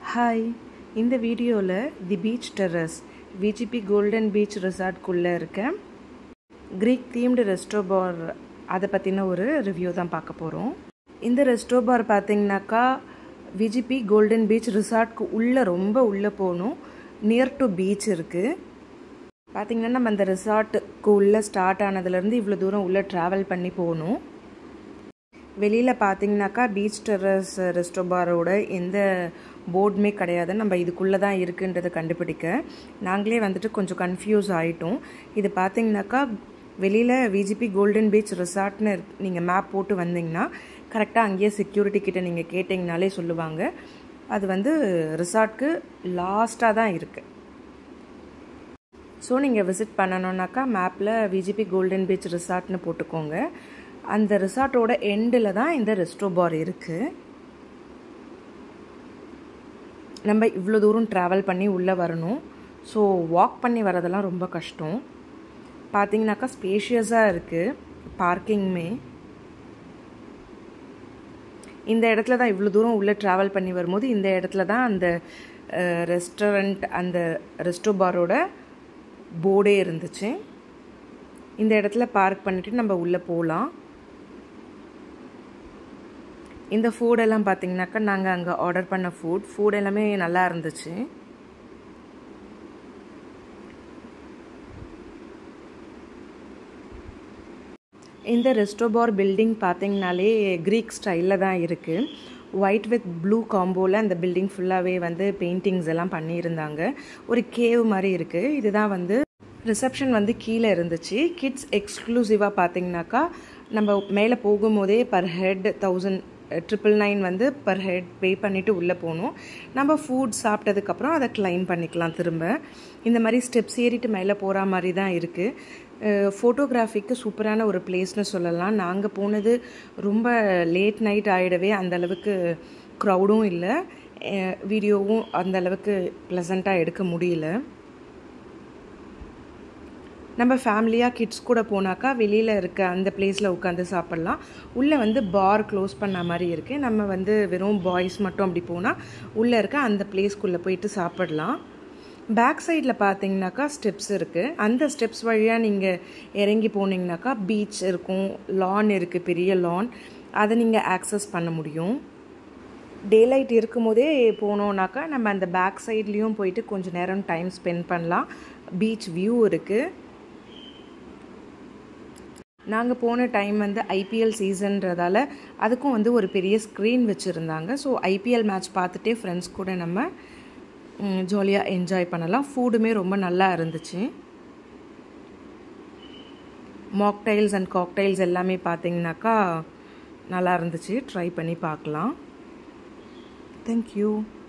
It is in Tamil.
ஹாய் இந்த வீடியோவில் the beach terrace VGP golden beach ரிசார்ட்குள்ளே இருக்க க்ரீக் தீம்டு ரெஸ்டோ பார் அதை பற்றின ஒரு ரிவ்யூ தான் பார்க்க போகிறோம் இந்த ரெஸ்டோ பார் பார்த்தீங்கன்னாக்கா விஜிபி கோல்டன் பீச் ரிசார்ட்க்கு உள்ளே ரொம்ப உள்ளே போகணும் நியர் டு பீச் இருக்குது பார்த்திங்கன்னா நம்ம அந்த ரிசார்ட்டுக்கு உள்ளே ஸ்டார்ட் ஆனதுலேருந்து இவ்வளோ தூரம் உள்ளே ட்ராவல் பண்ணி போகணும் வெளியில் பார்த்தீங்கன்னாக்கா பீச் டெரஸ் ரெஸ்டோபாரோட எந்த போர்டுமே கிடையாது நம்ம இதுக்குள்ளே தான் இருக்குன்றதை கண்டுபிடிக்க நாங்களே வந்துட்டு கொஞ்சம் கன்ஃபியூஸ் ஆகிட்டோம் இது பார்த்தீங்கன்னாக்கா வெளியில் விஜிபி கோல்டன் பீச் ரிசார்ட்னு நீங்கள் மேப் போட்டு வந்தீங்கன்னா கரெக்டாக அங்கேயே செக்யூரிட்டி கிட்ட நீங்கள் கேட்டிங்கனாலே சொல்லுவாங்க அது வந்து ரிசார்ட்க்கு லாஸ்ட்டாக தான் இருக்குது ஸோ நீங்கள் விசிட் பண்ணணுன்னாக்கா மேப்பில் விஜிபி கோல்டன் பீச் ரிசார்ட்னு போட்டுக்கோங்க அந்த ரிசார்ட்டோட எண்டில் தான் இந்த ரெஸ்டோ பார் இருக்குது நம்ம இவ்வளோ தூரம் ட்ராவல் பண்ணி உள்ளே வரணும் ஸோ வாக் பண்ணி வரதெல்லாம் ரொம்ப கஷ்டம் பார்த்தீங்கன்னாக்கா ஸ்பேஷியஸாக இருக்குது பார்க்கிங்குமே இந்த இடத்துல தான் இவ்வளோ தூரம் உள்ளே ட்ராவல் பண்ணி வரும்போது இந்த இடத்துல தான் அந்த ரெஸ்டாரண்ட் அந்த ரெஸ்டோ பாரோட போர்டே இருந்துச்சு இந்த இடத்துல பார்க் பண்ணிவிட்டு நம்ம உள்ளே போகலாம் இந்த ஃபுடெல்லாம் பார்த்தீங்கன்னாக்கா நாங்கள் அங்கே ஆர்டர் பண்ண ஃபுட் ஃபுட் எல்லாமே நல்லா இருந்துச்சு இந்த ரெஸ்டோபார் பில்டிங் பார்த்தீங்கனாலே க்ரீக் ஸ்டைலில் தான் இருக்குது ஒயிட் வித் ப்ளூ காம்போவில் அந்த பில்டிங் ஃபுல்லாகவே வந்து பெயிண்டிங்ஸ் எல்லாம் பண்ணியிருந்தாங்க ஒரு கேவ் மாதிரி இருக்குது இதுதான் வந்து ரிசப்ஷன் வந்து கீழே இருந்துச்சு கிட்ஸ் எக்ஸ்க்ளூசிவாக பார்த்தீங்கன்னாக்கா நம்ம மேலே போகும்போதே per head thousand triple nine வந்து பர் ஹெட் பே பண்ணிவிட்டு உள்ளே போகணும் நம்ம ஃபுட் சாப்பிட்டதுக்கப்புறம் அதை கிளைம் பண்ணிக்கலாம் திரும்ப இந்த மாதிரி ஸ்டெப்ஸ் ஏறிட்டு மேலே போகிற மாதிரி தான் இருக்குது ஃபோட்டோகிராஃபிக்கு சூப்பரான ஒரு பிளேஸ்னு சொல்லலாம் நாங்கள் போனது ரொம்ப லேட் நைட் ஆகிடவே அந்த அளவுக்கு க்ரௌடும் இல்லை வீடியோவும் அந்த அளவுக்கு ப்ளசண்ட்டாக எடுக்க முடியல நம்ம ஃபேமிலியாக கிட்ஸ் கூட போனாக்கா வெளியில் இருக்க அந்த பிளேஸில் உட்காந்து சாப்பிட்லாம் உள்ளே வந்து பார் க்ளோஸ் பண்ண மாதிரி இருக்குது நம்ம வந்து வெறும் பாய்ஸ் மட்டும் அப்படி போனால் உள்ளே இருக்க அந்த பிளேஸ்க்குள்ளே போயிட்டு சாப்பிட்லாம் பேக் சைடில் பார்த்தீங்கன்னாக்கா ஸ்டெப்ஸ் இருக்குது அந்த ஸ்டெப்ஸ் வழியாக நீங்கள் இறங்கி போனீங்கனாக்கா பீச் இருக்கும் லான் இருக்குது பெரிய லான் அதை நீங்கள் ஆக்சஸ் பண்ண முடியும் டே லைட் இருக்கும் போதே போனோன்னாக்கா நம்ம அந்த பேக் சைட்லேயும் போயிட்டு கொஞ்சம் நேரம் டைம் ஸ்பெண்ட் பண்ணலாம் பீச் வியூ இருக்குது நாங்கள் போன டைம் வந்து ஐபிஎல் சீசன்றதால அதுக்கும் வந்து ஒரு பெரிய ஸ்க்ரீன் வச்சுருந்தாங்க ஸோ ஐபிஎல் மேட்ச் பார்த்துட்டே ஃப்ரெண்ட்ஸ் கூட நம்ம ஜாலியாக என்ஜாய் பண்ணலாம் ஃபுட்டுமே ரொம்ப நல்லா இருந்துச்சு மாக்டைல்ஸ் அண்ட் காக்டைல்ஸ் எல்லாமே பார்த்தீங்கன்னாக்கா நல்லா இருந்துச்சு ட்ரை பண்ணி பார்க்கலாம் தேங்க்யூ